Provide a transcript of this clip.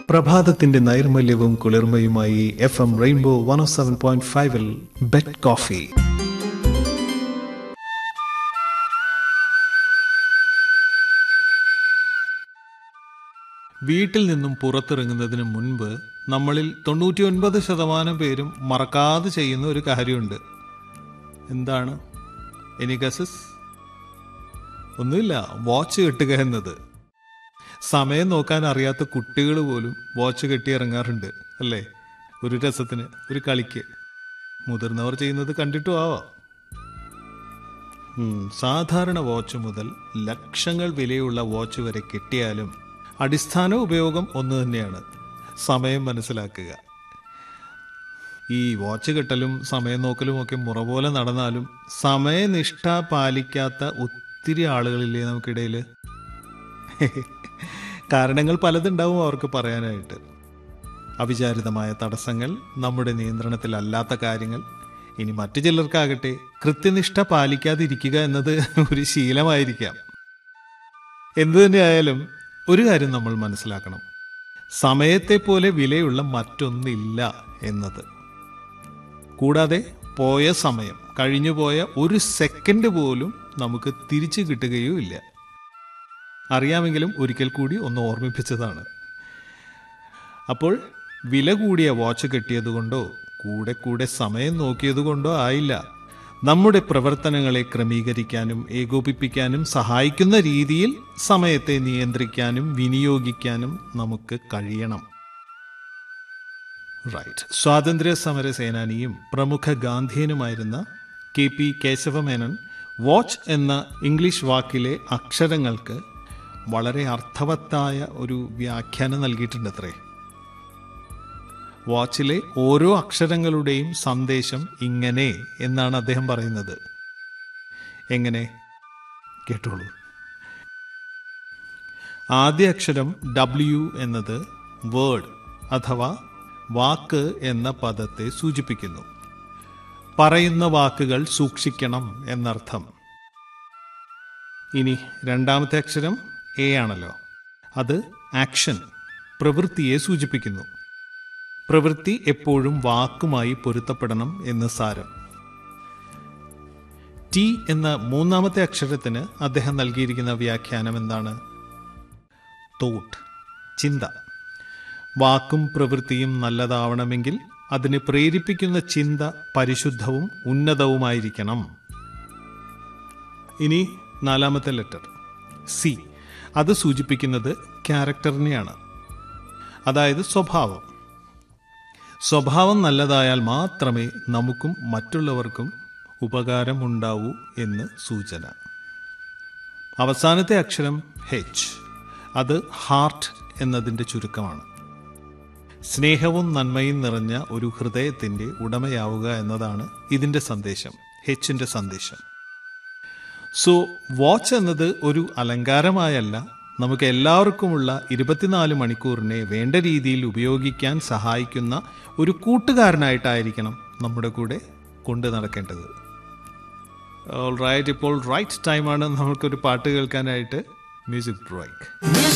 പ്രഭാതത്തിന്റെ നൈർമല്യവും കുളിർമയുമായി F M Rainbow one oh seven point ഫൈവിൽ ബെറ്റ് കോഫി വീട്ടിൽ നിന്നും പുറത്തിറങ്ങുന്നതിന് മുൻപ് നമ്മളിൽ തൊണ്ണൂറ്റിയൊൻപത് ശതമാനം പേരും മറക്കാതെ ചെയ്യുന്ന ഒരു കാര്യമുണ്ട് എന്താണ് എനി ഗസസ് ഒന്നുമില്ല വാച്ച് കെട്ടുക എന്നത് സമയം നോക്കാൻ അറിയാത്ത കുട്ടികൾ പോലും വാച്ച് കെട്ടി ഇറങ്ങാറുണ്ട് അല്ലേ ഒരു രസത്തിന് ഒരു കളിക്ക് മുതിർന്നവർ ചെയ്യുന്നത് കണ്ടിട്ടും ആവാം ഉം, സാധാരണ വാച്ച് മുതൽ ലക്ഷങ്ങൾ വിലയുള്ള വാച്ച് വരെ കിട്ടിയാലും അടിസ്ഥാന ഉപയോഗം ഒന്ന് തന്നെയാണ് സമയം മനസ്സിലാക്കുക ഈ വാച്ച് കെട്ടലും സമയം നോക്കലും ഒക്കെ മുറ പോലെ നടന്നാലും സമയനിഷ്ഠ പാലിക്കാത്ത ഒത്തിരി ആളുകളില്ലേ നമുക്കിടയിൽ കാരണങ്ങൾ പലതുണ്ടാവും അവർക്ക് പറയാനായിട്ട് അവിചാരിതമായ തടസ്സങ്ങൾ നമ്മുടെ നിയന്ത്രണത്തിലല്ലാത്ത കാര്യങ്ങൾ ഇനി മറ്റു ചിലർക്കാകട്ടെ കൃത്യനിഷ്ഠ പാലിക്കാതിരിക്കുക എന്നത് ഒരു ശീലമായിരിക്കാം എന്തു തന്നെയായാലും ഒരു കാര്യം നമ്മൾ മനസ്സിലാക്കണം സമയത്തെ പോലെ വിലയുള്ള മറ്റൊന്നില്ല എന്നത് കൂടാതെ പോയ സമയം കഴിഞ്ഞുപോയ ഒരു സെക്കൻഡ് പോലും നമുക്ക് തിരിച്ചു കിട്ടുകയോ ഇല്ല അറിയാമെങ്കിലും ഒരിക്കൽ കൂടി ഒന്ന് ഓർമ്മിപ്പിച്ചതാണ് അപ്പോൾ വില കൂടിയ വാച്ച് കെട്ടിയതുകൊണ്ടോ കൂടെ കൂടെ സമയം നോക്കിയതുകൊണ്ടോ ആയില്ല നമ്മുടെ പ്രവർത്തനങ്ങളെ ക്രമീകരിക്കാനും ഏകോപിപ്പിക്കാനും സഹായിക്കുന്ന രീതിയിൽ സമയത്തെ നിയന്ത്രിക്കാനും വിനിയോഗിക്കാനും നമുക്ക് കഴിയണം റൈറ്റ് സ്വാതന്ത്ര്യ സമര സേനാനിയും പ്രമുഖ ഗാന്ധിയനുമായിരുന്ന കെ പി കേശവമേനൻ വാച്ച് എന്ന ഇംഗ്ലീഷ് വാക്കിലെ അക്ഷരങ്ങൾക്ക് വളരെ അർത്ഥവത്തായ ഒരു വ്യാഖ്യാനം നൽകിയിട്ടുണ്ടത്രേ വാച്ചിലെ ഓരോ അക്ഷരങ്ങളുടെയും സന്ദേശം ഇങ്ങനെ എന്നാണ് അദ്ദേഹം പറയുന്നത് എങ്ങനെ കേട്ടോളൂ ആദ്യ അക്ഷരം ഡബ്ല്യു എന്നത് വേർഡ് അഥവാ വാക്ക് എന്ന പദത്തെ സൂചിപ്പിക്കുന്നു പറയുന്ന വാക്കുകൾ സൂക്ഷിക്കണം എന്നർത്ഥം ഇനി രണ്ടാമത്തെ അക്ഷരം എ ആണല്ലോ അത് ആക്ഷൻ പ്രവൃത്തിയെ സൂചിപ്പിക്കുന്നു പ്രവൃത്തി എപ്പോഴും വാക്കുമായി പൊരുത്തപ്പെടണം എന്ന് സാരം ടി എന്ന മൂന്നാമത്തെ അക്ഷരത്തിന് അദ്ദേഹം നൽകിയിരിക്കുന്ന വ്യാഖ്യാനം എന്താണ് തോട്ട് ചിന്ത വാക്കും പ്രവൃത്തിയും നല്ലതാവണമെങ്കിൽ അതിനെ പ്രേരിപ്പിക്കുന്ന ചിന്ത പരിശുദ്ധവും ഉന്നതവുമായിരിക്കണം ഇനി നാലാമത്തെ ലെറ്റർ സി അത് സൂചിപ്പിക്കുന്നത് ക്യാരക്ടറിനെയാണ് അതായത് സ്വഭാവം സ്വഭാവം നല്ലതായാൽ മാത്രമേ നമുക്കും മറ്റുള്ളവർക്കും ഉപകാരമുണ്ടാവൂ എന്ന് സൂചന അവസാനത്തെ അക്ഷരം ഹെച്ച് അത് ഹാർട്ട് എന്നതിൻ്റെ ചുരുക്കമാണ് സ്നേഹവും നന്മയും നിറഞ്ഞ ഒരു ഹൃദയത്തിൻ്റെ ഉടമയാവുക എന്നതാണ് ഇതിൻ്റെ സന്ദേശം ഹെച്ചിൻ്റെ സന്ദേശം സോ വാച്ച് എന്നത് ഒരു അലങ്കാരമായല്ല നമുക്ക് എല്ലാവർക്കുമുള്ള ഇരുപത്തിനാല് മണിക്കൂറിനെ വേണ്ട രീതിയിൽ ഉപയോഗിക്കാൻ സഹായിക്കുന്ന ഒരു കൂട്ടുകാരനായിട്ടായിരിക്കണം നമ്മുടെ കൂടെ കൊണ്ടു നടക്കേണ്ടത് റൈറ്റ് ഇപ്പോൾ റൈറ്റ് ടൈമാണ് നമുക്കൊരു പാട്ട് കേൾക്കാനായിട്ട് മ്യൂസിക് ബ്രേക്ക്